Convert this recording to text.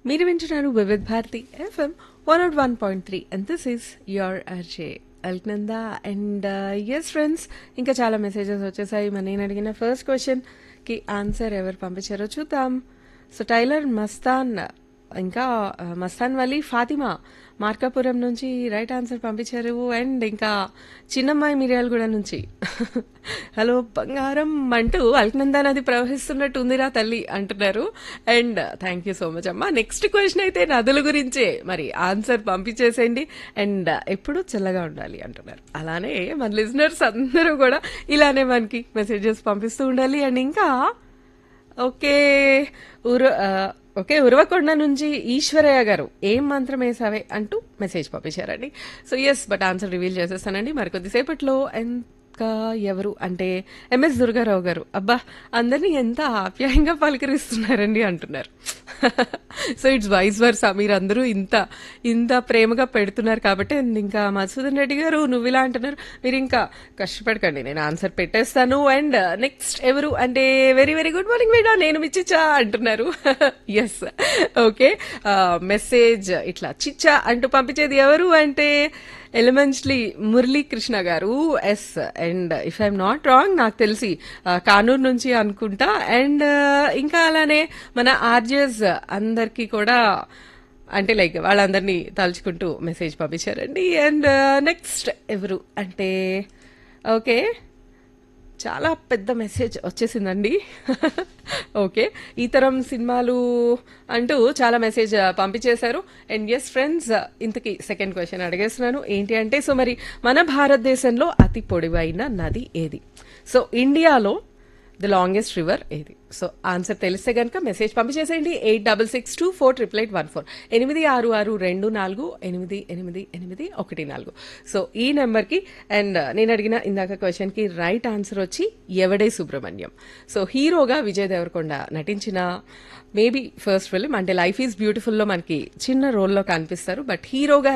మీరు వింటున్నారు Vividh Bharati FM one nought one point three and this is your RJ Alaknanda and yes friends ఇంకా చాలా messages వచ్చేసాయి మరి నేను అడిగిన ఫస్ట్ క్వశ్చన్కి ఆన్సర్ ఎవరు పంపించారో చూద్దాం సో టైలర్ మస్తాన్ ఇంకా ఆ, మస్తాన్ వలీ ఫాతిమా మార్కాపురం నుంచి రైట్ ఆన్సర్ పంపించారు అండ్ ఇంకా చిన్నమ్మాయి మిర్యాలగూడ నుంచి హలో బంగారం అంటూ అల్కనందా నది ప్రవహిస్తున్నట్టు ఉందిరా తల్లి అంటున్నారు and thank you so much అమ్మా నెక్స్ట్ క్వశ్చన్ అయితే నదుల గురించే మరి ఆన్సర్ పంపించేసేయండి అండ్ ఎప్పుడు చల్లగా ఉండాలి అంటున్నారు అలానే మన లిజనర్స్ అందరూ కూడా ఇలానే మనకి మెసేజెస్ పంపిస్తూ ఉండాలి అండ్ ఇంకా ఓకే ఉరు ఆ, ఓకే ఉరవకొండ నుంచి ఈశ్వరయ్య గారు ఏం మంత్రం వేసావే అంటూ మెసేజ్ పంపించారండి so yes but answer reveal చేసేస్తానండి మరి కొద్దిసేపట్లో ఇంకా ఎవరు అంటే ఎంఎస్ దుర్గారావు గారు అబ్బా అందరినీ ఎంత ఆప్యాయంగా పలకరిస్తున్నారండి అంటున్నారు సో ఇట్స్ వైస్ వర్సా మీరు అందరూ ఇంత ఇంత ప్రేమగా పెడుతున్నారు కాబట్టి and ఇంకా మధుసూదన్ రెడ్డి గారు నువ్వు ఇలా అంటున్నారు మీరు ఇంకా కష్టపడకండి నేను ఆన్సర్ పెట్టేస్తాను అండ్ నెక్స్ట్ ఎవరు అంటే very very good morning madam నేను మీ చిచ్చా అంటున్నారు ఎస్ ఓకే మెసేజ్ ఇట్లా చిచ్చా అంటూ పంపించేది ఎవరు అంటే ఎలిమెంట్స్లీ మురళీకృష్ణ గారు yes and if I'm not wrong నాకు తెలిసి ఆ, కానూరు నుంచి అనుకుంటా అండ్ ఇంకా అలానే మన ఆర్జెస్ అందరికీ కూడా అంటే లైక్ వాళ్ళందరినీ తలుచుకుంటూ మెసేజ్ పంపించారండి అండ్ నెక్స్ట్ ఎవరు అంటే ఓకే చాలా పెద్ద మెసేజ్ వచ్చేసిందండి ఓకే ఈ తరం సినిమాలు అంటూ చాలా మెసేజ్ పంపించేశారు అండ్ ఎస్ ఫ్రెండ్స్ ఇంతకీ సెకండ్ క్వశ్చన్ అడిగేస్తున్నాను ఏంటి అంటే సో మరి మన భారతదేశంలో అతి పొడవైన నది ఏది సో ఇండియాలో ద లాంగెస్ట్ రివర్ ఏది సో ఆన్సర్ తెలిస్తే కనుక మెసేజ్ పంపించేసేయండి eight double six two four triple eight one four ఎనిమిది ఆరు ఆరు రెండు నాలుగు ఎనిమిది ఎనిమిది ఎనిమిది ఒకటి నాలుగు సో ఈ నెంబర్కి అండ్ నేను అడిగిన ఇందాక క్వశ్చన్కి రైట్ ఆన్సర్ వచ్చి ఎవడే సుబ్రహ్మణ్యం సో హీరోగా విజయ్ దేవరకొండ నటించిన మేబీ ఫస్ట్ ఫిల్మ్ అంటే లైఫ్ ఈజ్ బ్యూటిఫుల్లో మనకి చిన్న రోల్లో కనిపిస్తారు బట్ హీరోగా